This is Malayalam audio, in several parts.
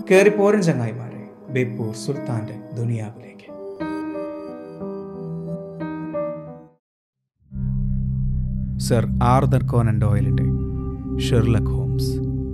കയറിപ്പോരൻ ചങ്ങായിമാരെ ബേപ്പൂർ സുൽത്താന്റെ ദുനിയാവിലേക്ക് സർ ആർദർ കോനൻ ഡോയലിന്റെ ഷെർലക് ഹോംസ്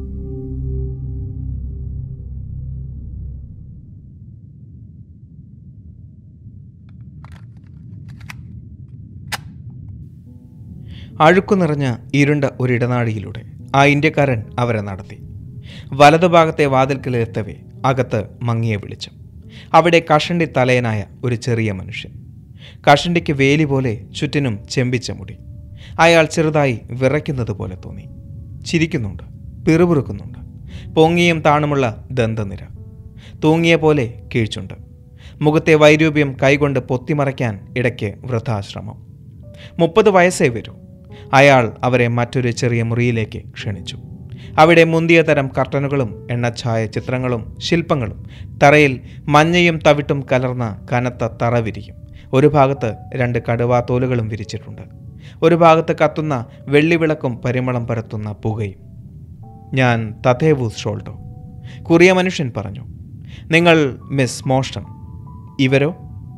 അഴുക്കു നിറഞ്ഞ ഇരുണ്ട ഒരിടനാഴിയിലൂടെ ആ ഇന്ത്യക്കാരൻ അവരെ നടത്തി വലതുഭാഗത്തെ വാതിൽക്കലെത്തവേ അകത്ത് മങ്ങിയ വെളിച്ചം അവിടെ കഷണ്ടി തലയനായ ഒരു ചെറിയ മനുഷ്യൻ കഷണ്ടിക്ക് വേലി പോലെ ചുറ്റിനും ചെമ്പിച്ച മുടി അയാൾ ചെറുതായി വിറയ്ക്കുന്നത് പോലെ തോന്നി ചിരിക്കുന്നുണ്ട് പിറുപിറുക്കുന്നുണ്ട് പൊങ്ങിയും താണുമുള്ള ദന്തനിര തൂങ്ങിയ പോലെ കീഴ്ച്ചുണ്ട് മുഖത്തെ വൈരൂപ്യം കൈകൊണ്ട് പൊത്തിമറയ്ക്കാൻ ഇടയ്ക്ക് വൃദ്ധാശ്രമം മുപ്പത് വയസ്സേ വരൂ അയാൾ അവരെ മറ്റൊരു ചെറിയ മുറിയിലേക്ക് ക്ഷണിച്ചു അവിടെ മുന്തിയ തരം കർട്ടനുകളും എണ്ണച്ചായ ചിത്രങ്ങളും ശില്പങ്ങളും തറയിൽ മഞ്ഞയും തവിട്ടും കലർന്ന കനത്ത തറ വിരിയും ഒരു ഭാഗത്ത് രണ്ട് കടുവാത്തോലുകളും വിരിച്ചിട്ടുണ്ട് ഒരു ഭാഗത്ത് കത്തുന്ന വെള്ളിവിളക്കും പരിമളം പരത്തുന്ന പുകയും ഞാൻ തഥേവൂസ് ഷോൾട്ടോ കുറിയ മനുഷ്യൻ പറഞ്ഞു നിങ്ങൾ മിസ് മോഷ്ടൺ ഇവരോ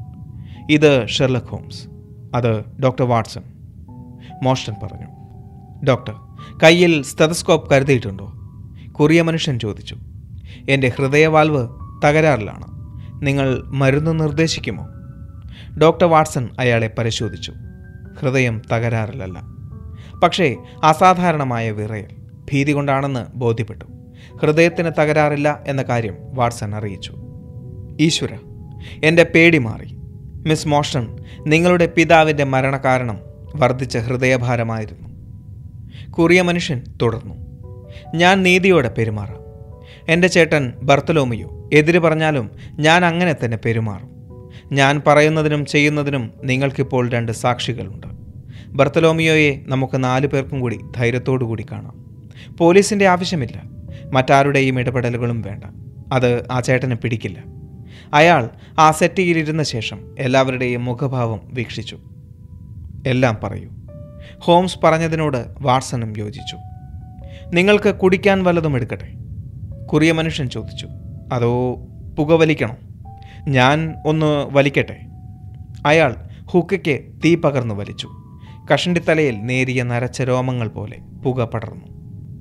ഇത് ഷെർലക് ഹോംസ് അത് ഡോക്ടർ വാട്സൺ മോഷ്ടൻ പറഞ്ഞു ഡോക്ടർ കയ്യിൽ സ്റ്റെതസ്കോപ്പ് കരുതിയിട്ടുണ്ടോ കുറിയ മനുഷ്യൻ ചോദിച്ചു എൻ്റെ ഹൃദയവാൽവ് തകരാറിലാണ് നിങ്ങൾ മരുന്ന് നിർദ്ദേശിക്കുമോ ഡോക്ടർ വാട്സൺ അയാളെ പരിശോധിച്ചു ഹൃദയം തകരാറിലല്ല പക്ഷേ അസാധാരണമായ വിറയൽ ഭീതി കൊണ്ടാണെന്ന് ബോധ്യപ്പെട്ടു ഹൃദയത്തിന് തകരാറില്ല എന്ന കാര്യം വാട്സൺ അറിയിച്ചു ഈശ്വര എൻ്റെ പേടി മാറി മിസ് മോഷൻ നിങ്ങളുടെ പിതാവിൻ്റെ മരണകാരണം വർദ്ധിച്ച ഹൃദയഭാരമായിരുന്നു കുറിയ മനുഷ്യൻ തുടർന്നു ഞാൻ നീതിയോടെ പെരുമാറാം എൻ്റെ ചേട്ടൻ ബർത്തലോമിയോ എതിര് പറഞ്ഞാലും ഞാൻ അങ്ങനെ തന്നെ പെരുമാറും ഞാൻ പറയുന്നതിനും ചെയ്യുന്നതിനും നിങ്ങൾക്കിപ്പോൾ രണ്ട് സാക്ഷികളുണ്ട് ബർത്തലോമിയോയെ നമുക്ക് നാലു പേർക്കും കൂടി ധൈര്യത്തോടു കൂടി കാണാം പോലീസിൻ്റെ ആവശ്യമില്ല മറ്റാരുടെയും ഇടപെടലുകളും വേണ്ട അത് ആ ചേട്ടന് പിടിക്കില്ല അയാൾ ആ സെറ്റിയിലിരുന്ന ശേഷം എല്ലാവരുടെയും മുഖഭാവം വീക്ഷിച്ചു എല്ലാം പറയൂ ഹോംസ് പറഞ്ഞതിനോട് വാട്സണും യോജിച്ചു നിങ്ങൾക്ക് കുടിക്കാൻ വല്ലതും എടുക്കട്ടെ കുറിയ മനുഷ്യൻ ചോദിച്ചു അതോ പുകവലിക്കണോ ഞാൻ ഒന്ന് വലിക്കട്ടെ അയാൾ ഹുക്കയ്ക്ക് തീ പകർന്നു വലിച്ചു കഷണ്ടിത്തലയിൽ നേരിയ നരച്ച രോമങ്ങൾ പോലെ പുക പടർന്നു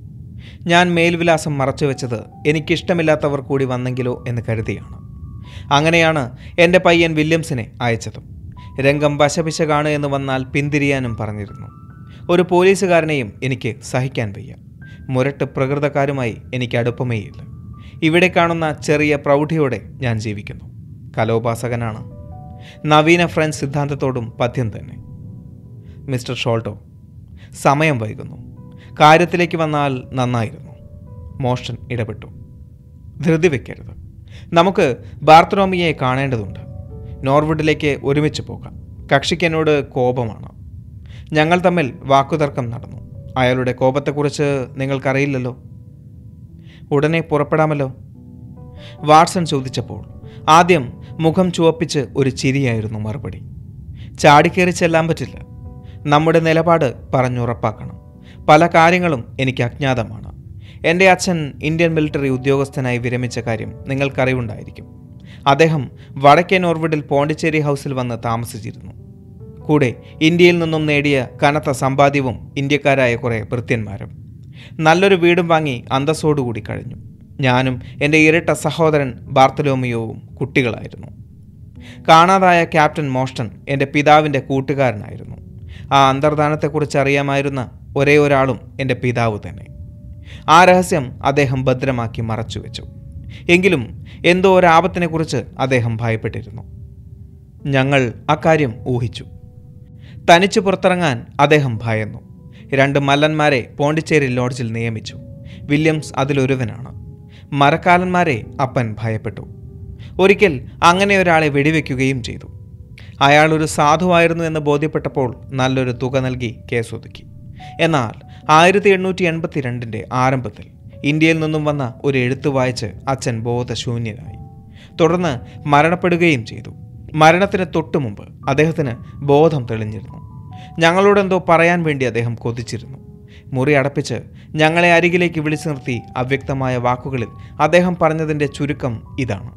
ഞാൻ മേൽവിലാസം മറച്ചു വെച്ചത് എനിക്കിഷ്ടമില്ലാത്തവർ കൂടി വന്നെങ്കിലോ എന്ന് കരുതിയാണ് അങ്ങനെയാണ് എൻ്റെ പയ്യൻ വില്യംസിനെ അയച്ചതും രംഗം വശപിശകാണ് എന്ന് വന്നാൽ പിന്തിരിയാനും പറഞ്ഞിരുന്നു ഒരു പോലീസുകാരനെയും എനിക്ക് സഹിക്കാൻ വയ്യ മുരട്ട് പ്രകൃതക്കാരുമായി എനിക്ക് അടുപ്പമേയില്ല ഇവിടെ കാണുന്ന ചെറിയ പ്രൗഢിയോടെ ഞാൻ ജീവിക്കുന്നു കലോപാസകനാണ് നവീന ഫ്രഞ്ച് സിദ്ധാന്തത്തോടും പഥ്യം തന്നെ മിസ്റ്റർ ഷോൾട്ടോ സമയം വൈകുന്നു കാര്യത്തിലേക്ക് വന്നാൽ നന്നായിരുന്നു മോഷൻ ഇടപെട്ടു ധൃതി വെക്കരുത് നമുക്ക് ബാർത്തറോമിയെ കാണേണ്ടതുണ്ട് നോർവുഡിലേക്ക് ഒരുമിച്ച് പോകാം കക്ഷിക്ക് എന്നോട് കോപമാണ് ഞങ്ങൾ തമ്മിൽ വാക്കുതർക്കം നടന്നു അയാളുടെ കോപത്തെക്കുറിച്ച് നിങ്ങൾക്കറിയില്ലല്ലോ ഉടനെ പുറപ്പെടാമല്ലോ വാട്സൺ ചോദിച്ചപ്പോൾ ആദ്യം മുഖം ചുവപ്പിച്ച് ഒരു ചിരിയായിരുന്നു മറുപടി ചാടിക്കേറി ചെല്ലാൻ പറ്റില്ല നമ്മുടെ നിലപാട് പറഞ്ഞുറപ്പാക്കണം പല കാര്യങ്ങളും എനിക്ക് അജ്ഞാതമാണ് എൻ്റെ അച്ഛൻ ഇന്ത്യൻ മിലിറ്ററി ഉദ്യോഗസ്ഥനായി വിരമിച്ച കാര്യം നിങ്ങൾക്കറിവുണ്ടായിരിക്കും അദ്ദേഹം വടക്കേ നോർവുഡിൽ പോണ്ടിച്ചേരി ഹൗസിൽ വന്ന് താമസിച്ചിരുന്നു കൂടെ ഇന്ത്യയിൽ നിന്നും നേടിയ കനത്ത സമ്പാദ്യവും ഇന്ത്യക്കാരായ കുറേ ഭൃത്യന്മാരും നല്ലൊരു വീടും വാങ്ങി അന്തസ്സോടുകൂടി കഴിഞ്ഞു ഞാനും എൻ്റെ ഇരട്ട സഹോദരൻ ബാർത്തലോമിയോവും കുട്ടികളായിരുന്നു കാണാതായ ക്യാപ്റ്റൻ മോഷ്ടൺ എൻ്റെ പിതാവിൻ്റെ കൂട്ടുകാരനായിരുന്നു ആ അന്തർധാനത്തെക്കുറിച്ച് അറിയാമായിരുന്ന ഒരേ ഒരാളും എൻ്റെ പിതാവ് തന്നെ ആ രഹസ്യം അദ്ദേഹം ഭദ്രമാക്കി മറച്ചുവെച്ചു എങ്കിലും എന്തോ ഒരാപത്തിനെക്കുറിച്ച് അദ്ദേഹം ഭയപ്പെട്ടിരുന്നു ഞങ്ങൾ അക്കാര്യം ഊഹിച്ചു തനിച്ചു പുറത്തിറങ്ങാൻ അദ്ദേഹം ഭയന്നു രണ്ട് മല്ലന്മാരെ പോണ്ടിച്ചേരി ലോഡ്ജിൽ നിയമിച്ചു വില്യംസ് അതിലൊരുവനാണ് മരക്കാലന്മാരെ അപ്പൻ ഭയപ്പെട്ടു ഒരിക്കൽ അങ്ങനെ ഒരാളെ വെടിവെക്കുകയും ചെയ്തു അയാൾ ഒരു സാധുവായിരുന്നു എന്ന് ബോധ്യപ്പെട്ടപ്പോൾ നല്ലൊരു തുക നൽകി കേസൊതുക്കി എന്നാൽ ആയിരത്തി എണ്ണൂറ്റി എൺപത്തി രണ്ടിൻ്റെ ആരംഭത്തിൽ ഇന്ത്യയിൽ നിന്നും വന്ന ഒരു എഴുത്ത് വായിച്ച് അച്ഛൻ ബോധശൂന്യനായി തുടർന്ന് മരണപ്പെടുകയും ചെയ്തു മരണത്തിന് തൊട്ടു മുമ്പ് അദ്ദേഹത്തിന് ബോധം തെളിഞ്ഞിരുന്നു ഞങ്ങളോടെന്തോ പറയാൻ വേണ്ടി അദ്ദേഹം കൊതിച്ചിരുന്നു മുറി അടപ്പിച്ച് ഞങ്ങളെ അരികിലേക്ക് വിളിച്ചു നിർത്തി അവ്യക്തമായ വാക്കുകളിൽ അദ്ദേഹം പറഞ്ഞതിൻ്റെ ചുരുക്കം ഇതാണ്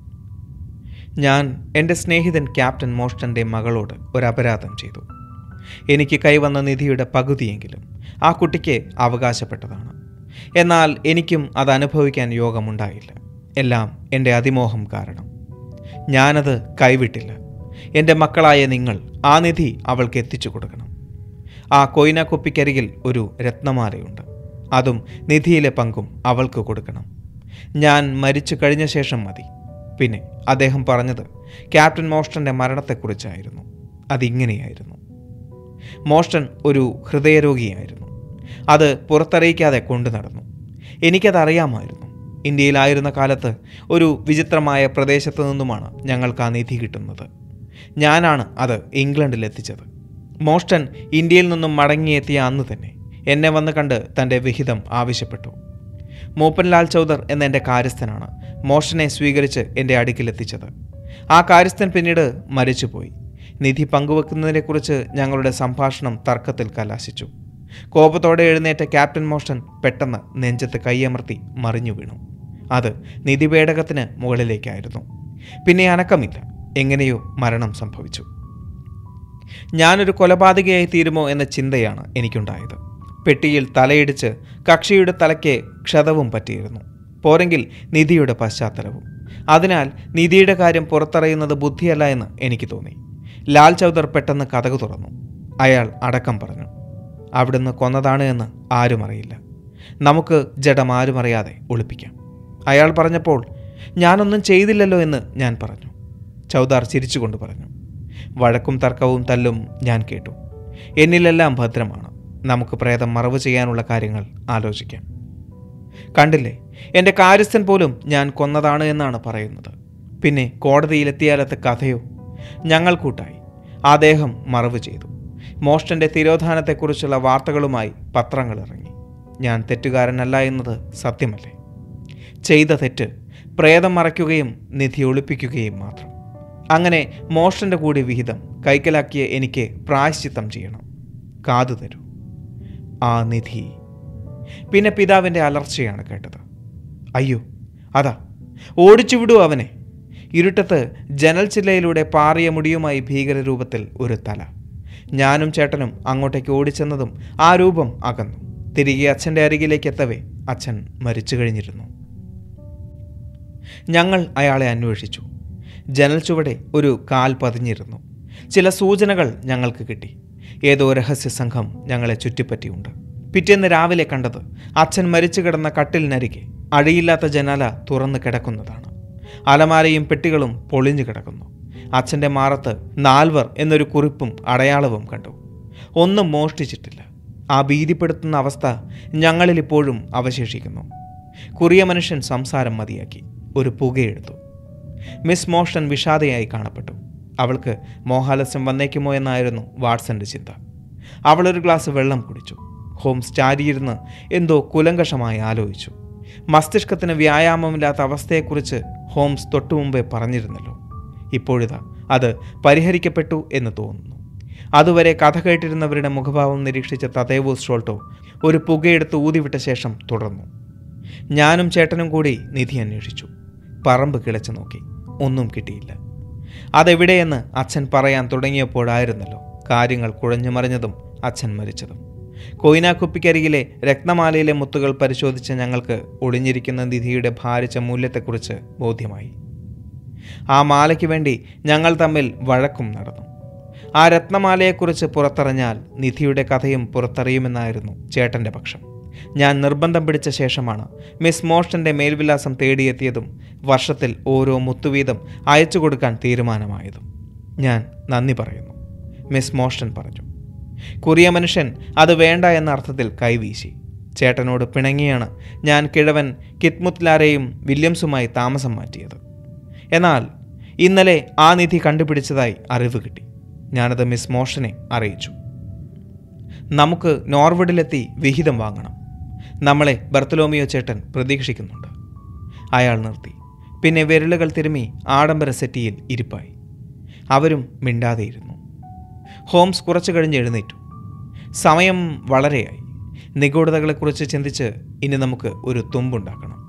ഞാൻ എൻ്റെ സ്നേഹിതൻ ക്യാപ്റ്റൻ മോഷ്ടൻ്റെ മകളോട് ഒരു അപരാധം ചെയ്തു എനിക്ക് കൈവന്ന നിധിയുടെ പകുതിയെങ്കിലും ആ കുട്ടിക്ക് അവകാശപ്പെട്ടതാണ് എന്നാൽ എനിക്കും അത് അനുഭവിക്കാൻ യോഗമുണ്ടായില്ല എല്ലാം എൻ്റെ അതിമോഹം കാരണം ഞാനത് കൈവിട്ടില്ല എൻ്റെ മക്കളായ നിങ്ങൾ ആ നിധി അവൾക്ക് എത്തിച്ചു കൊടുക്കണം ആ കൊയിന കുപ്പിക്കരികിൽ ഒരു രത്നമാലയുണ്ട് അതും നിധിയിലെ പങ്കും അവൾക്ക് കൊടുക്കണം ഞാൻ മരിച്ചു കഴിഞ്ഞ ശേഷം മതി പിന്നെ അദ്ദേഹം പറഞ്ഞത് ക്യാപ്റ്റൻ മോഷ്ടൻ്റെ മരണത്തെക്കുറിച്ചായിരുന്നു അതിങ്ങനെയായിരുന്നു മോഷ്ടൻ ഒരു ഹൃദയരോഗിയായിരുന്നു അത് പുറത്തറിയിക്കാതെ കൊണ്ടു നടന്നു എനിക്കതറിയാമായിരുന്നു ഇന്ത്യയിലായിരുന്ന കാലത്ത് ഒരു വിചിത്രമായ പ്രദേശത്തു നിന്നുമാണ് ഞങ്ങൾക്ക് ആ നിധി കിട്ടുന്നത് ഞാനാണ് അത് ഇംഗ്ലണ്ടിൽ എത്തിച്ചത് മോഷ്ടൻ ഇന്ത്യയിൽ നിന്നും മടങ്ങിയെത്തിയ അന്ന് തന്നെ എന്നെ വന്ന് കണ്ട് തൻ്റെ വിഹിതം ആവശ്യപ്പെട്ടു മൂപ്പൻലാൽ ചൗദർ എന്ന എൻ്റെ കാര്യസ്ഥനാണ് മോഷനെ സ്വീകരിച്ച് എൻ്റെ അടുക്കിലെത്തിച്ചത് ആ കാര്യസ്ഥൻ പിന്നീട് മരിച്ചുപോയി നിധി പങ്കുവെക്കുന്നതിനെക്കുറിച്ച് ഞങ്ങളുടെ സംഭാഷണം തർക്കത്തിൽ കലാശിച്ചു കോപത്തോടെ എഴുന്നേറ്റ ക്യാപ്റ്റൻ മോഷൻ പെട്ടെന്ന് നെഞ്ചത്ത് കൈയമർത്തി മറിഞ്ഞു വീണു അത് നിധിപേടകത്തിന് മുകളിലേക്കായിരുന്നു പിന്നെ അനക്കമില്ല എങ്ങനെയോ മരണം സംഭവിച്ചു ഞാനൊരു കൊലപാതകയായി തീരുമോ എന്ന ചിന്തയാണ് എനിക്കുണ്ടായത് പെട്ടിയിൽ തലയിടിച്ച് കക്ഷിയുടെ തലയ്ക്ക് ക്ഷതവും പറ്റിയിരുന്നു പോരെങ്കിൽ നിധിയുടെ പശ്ചാത്തലവും അതിനാൽ നിധിയുടെ കാര്യം പുറത്തറിയുന്നത് ബുദ്ധിയല്ല എന്ന് എനിക്ക് തോന്നി ലാൽ ചൗദർ പെട്ടെന്ന് കഥകു തുറന്നു അയാൾ അടക്കം പറഞ്ഞു അവിടുന്ന് കൊന്നതാണ് എന്ന് ആരും അറിയില്ല നമുക്ക് ജഡം ആരും അറിയാതെ ഒളിപ്പിക്കാം അയാൾ പറഞ്ഞപ്പോൾ ഞാനൊന്നും ചെയ്തില്ലല്ലോ എന്ന് ഞാൻ പറഞ്ഞു ചൗദാർ ചിരിച്ചുകൊണ്ട് പറഞ്ഞു വഴക്കും തർക്കവും തല്ലും ഞാൻ കേട്ടു എന്നിലെല്ലാം ഭദ്രമാണ് നമുക്ക് പ്രേതം മറവ് ചെയ്യാനുള്ള കാര്യങ്ങൾ ആലോചിക്കാം കണ്ടില്ലേ എൻ്റെ കാര്യസ്ഥൻ പോലും ഞാൻ കൊന്നതാണ് എന്നാണ് പറയുന്നത് പിന്നെ കോടതിയിലെത്തിയാലത്തെ കഥയോ ഞങ്ങൾ കൂട്ടായി ആ ദേഹം മറവ് ചെയ്തു മോഷ്ടൻ്റെ തിരോധാനത്തെക്കുറിച്ചുള്ള വാർത്തകളുമായി പത്രങ്ങൾ ഇറങ്ങി ഞാൻ തെറ്റുകാരനല്ല എന്നത് സത്യമല്ലേ ചെയ്ത തെറ്റ് പ്രേതം മറയ്ക്കുകയും നിധി ഒളിപ്പിക്കുകയും മാത്രം അങ്ങനെ മോഷ്ടൻ്റെ കൂടി വിഹിതം കൈക്കലാക്കിയ എനിക്ക് പ്രായശ്ചിത്തം ചെയ്യണം കാതു തരൂ ആ നിധി പിന്നെ പിതാവിൻ്റെ അലർച്ചയാണ് കേട്ടത് അയ്യോ അതാ ഓടിച്ചു വിടൂ അവനെ ഇരുട്ടത്ത് ജനൽ ചില്ലയിലൂടെ പാറിയ മുടിയുമായി ഭീകരരൂപത്തിൽ ഒരു തല ഞാനും ചേട്ടനും അങ്ങോട്ടേക്ക് ഓടിച്ചെന്നതും ആ രൂപം അകന്നു തിരികെ അച്ഛൻ്റെ അരികിലേക്ക് എത്തവേ അച്ഛൻ മരിച്ചു കഴിഞ്ഞിരുന്നു ഞങ്ങൾ അയാളെ അന്വേഷിച്ചു ജനൽ ചുവടെ ഒരു കാൽ പതിഞ്ഞിരുന്നു ചില സൂചനകൾ ഞങ്ങൾക്ക് കിട്ടി ഏതോ രഹസ്യ സംഘം ഞങ്ങളെ ചുറ്റിപ്പറ്റിയുണ്ട് പിറ്റേന്ന് രാവിലെ കണ്ടത് അച്ഛൻ മരിച്ചു കിടന്ന കട്ടിലിനരികെ അഴിയില്ലാത്ത ജനാല തുറന്നു കിടക്കുന്നതാണ് അലമാരയും പെട്ടികളും പൊളിഞ്ഞു കിടക്കുന്നു അച്ഛൻ്റെ മാറത്ത് നാൽവർ എന്നൊരു കുറിപ്പും അടയാളവും കണ്ടു ഒന്നും മോഷ്ടിച്ചിട്ടില്ല ആ ഭീതിപ്പെടുത്തുന്ന അവസ്ഥ ഞങ്ങളിൽ ഇപ്പോഴും അവശേഷിക്കുന്നു കുറിയ മനുഷ്യൻ സംസാരം മതിയാക്കി ഒരു പുകയെടുത്തു മിസ് മോഷൻ വിഷാദയായി കാണപ്പെട്ടു അവൾക്ക് മോഹാലസ്യം വന്നേക്കുമോ എന്നായിരുന്നു വാട്സന്റെ ചിന്ത അവളൊരു ഗ്ലാസ് വെള്ളം കുടിച്ചു ഹോംസ് ചാരിയിരുന്ന് എന്തോ കുലങ്കഷമായി ആലോചിച്ചു മസ്തിഷ്കത്തിന് വ്യായാമമില്ലാത്ത അവസ്ഥയെക്കുറിച്ച് ഹോംസ് തൊട്ടുമുമ്പേ പറഞ്ഞിരുന്നല്ലോ ഇപ്പോഴിതാ അത് പരിഹരിക്കപ്പെട്ടു എന്ന് തോന്നുന്നു അതുവരെ കഥ കേട്ടിരുന്നവരുടെ മുഖഭാവം നിരീക്ഷിച്ച തതേവോസ് ഷോൾട്ടോ ഒരു പുകയെടുത്ത് ഊതിവിട്ട ശേഷം തുടർന്നു ഞാനും ചേട്ടനും കൂടി നിധി അന്വേഷിച്ചു പറമ്പ് കിളച്ചു നോക്കി ഒന്നും കിട്ടിയില്ല അതെവിടെയെന്ന് അച്ഛൻ പറയാൻ തുടങ്ങിയപ്പോഴായിരുന്നല്ലോ കാര്യങ്ങൾ കുഴഞ്ഞു മറിഞ്ഞതും അച്ഛൻ മരിച്ചതും കൊയിനാക്കുപ്പിക്കരികിലെ രത്നമാലയിലെ മുത്തുകൾ പരിശോധിച്ച ഞങ്ങൾക്ക് ഒളിഞ്ഞിരിക്കുന്ന നിധിയുടെ ഭാരിച്ച മൂല്യത്തെക്കുറിച്ച് ബോധ്യമായി ആ മാലയ്ക്ക് വേണ്ടി ഞങ്ങൾ തമ്മിൽ വഴക്കും നടന്നു ആ രത്നമാലയെക്കുറിച്ച് പുറത്തറിഞ്ഞാൽ നിധിയുടെ കഥയും പുറത്തറിയുമെന്നായിരുന്നു ചേട്ടൻ്റെ പക്ഷം ഞാൻ നിർബന്ധം പിടിച്ച ശേഷമാണ് മിസ് മോഷ്ടൻ്റെ മേൽവിലാസം തേടിയെത്തിയതും വർഷത്തിൽ ഓരോ മുത്തുവീതം അയച്ചു കൊടുക്കാൻ തീരുമാനമായതും ഞാൻ നന്ദി പറയുന്നു മിസ് മോഷ്ടൻ പറഞ്ഞു കുറിയ മനുഷ്യൻ അത് വേണ്ട എന്ന അർത്ഥത്തിൽ കൈവീശി ചേട്ടനോട് പിണങ്ങിയാണ് ഞാൻ കിഴവൻ കിത്മുത്ലാരെയും വില്യംസുമായി താമസം മാറ്റിയത് എന്നാൽ ഇന്നലെ ആ നിധി കണ്ടുപിടിച്ചതായി അറിവ് കിട്ടി ഞാനത് മിസ് മോഷനെ അറിയിച്ചു നമുക്ക് നോർവുഡിലെത്തി വിഹിതം വാങ്ങണം നമ്മളെ ബർത്തലോമിയോ ചേട്ടൻ പ്രതീക്ഷിക്കുന്നുണ്ട് അയാൾ നിർത്തി പിന്നെ വിരലുകൾ തിരുമ്മി ആഡംബര സെറ്റിയിൽ ഇരിപ്പായി അവരും മിണ്ടാതെയിരുന്നു ഹോംസ് കുറച്ചു കഴിഞ്ഞ് എഴുന്നേറ്റു സമയം വളരെയായി നിഗൂഢതകളെക്കുറിച്ച് ചിന്തിച്ച് ഇനി നമുക്ക് ഒരു തുമ്പുണ്ടാക്കണം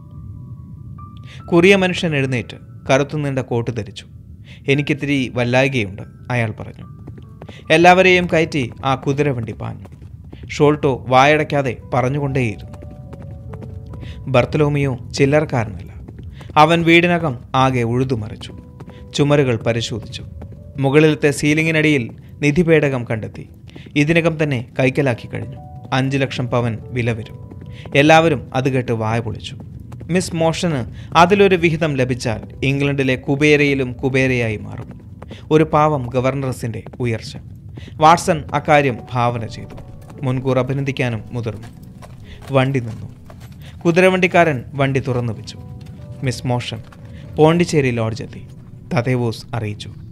കുറിയ മനുഷ്യൻ എഴുന്നേറ്റ് കറുത്തു നീണ്ട കോട്ട് ധരിച്ചു എനിക്കിത്തിരി വല്ലായികയുണ്ട് അയാൾ പറഞ്ഞു എല്ലാവരെയും കയറ്റി ആ കുതിരവണ്ടി പാഞ്ഞു ഷോൾട്ടോ വായടയ്ക്കാതെ പറഞ്ഞുകൊണ്ടേയിരുന്നു ബർത്തലോമിയോ ചില്ലറക്കാരനല്ല അവൻ വീടിനകം ആകെ ഉഴുതുമറിച്ചു ചുമരുകൾ പരിശോധിച്ചു മുകളിലത്തെ സീലിങ്ങിനടിയിൽ നിധിപേടകം കണ്ടെത്തി ഇതിനകം തന്നെ കൈക്കലാക്കി കഴിഞ്ഞു അഞ്ച് ലക്ഷം പവൻ വില വരും എല്ലാവരും അത് കേട്ട് വായ പൊളിച്ചു മിസ് മോഷന് അതിലൊരു വിഹിതം ലഭിച്ചാൽ ഇംഗ്ലണ്ടിലെ കുബേരയിലും കുബേരയായി മാറും ഒരു പാവം ഗവർണറസിൻ്റെ ഉയർച്ച വാട്സൺ അക്കാര്യം ഭാവന ചെയ്തു മുൻകൂർ അഭിനന്ദിക്കാനും മുതിർന്നു വണ്ടി നിന്നു കുതിരവണ്ടിക്കാരൻ വണ്ടി തുറന്നു വെച്ചു മിസ് മോഷൻ പോണ്ടിച്ചേരി ലോഡ്ജെത്തി തതേവോസ് അറിയിച്ചു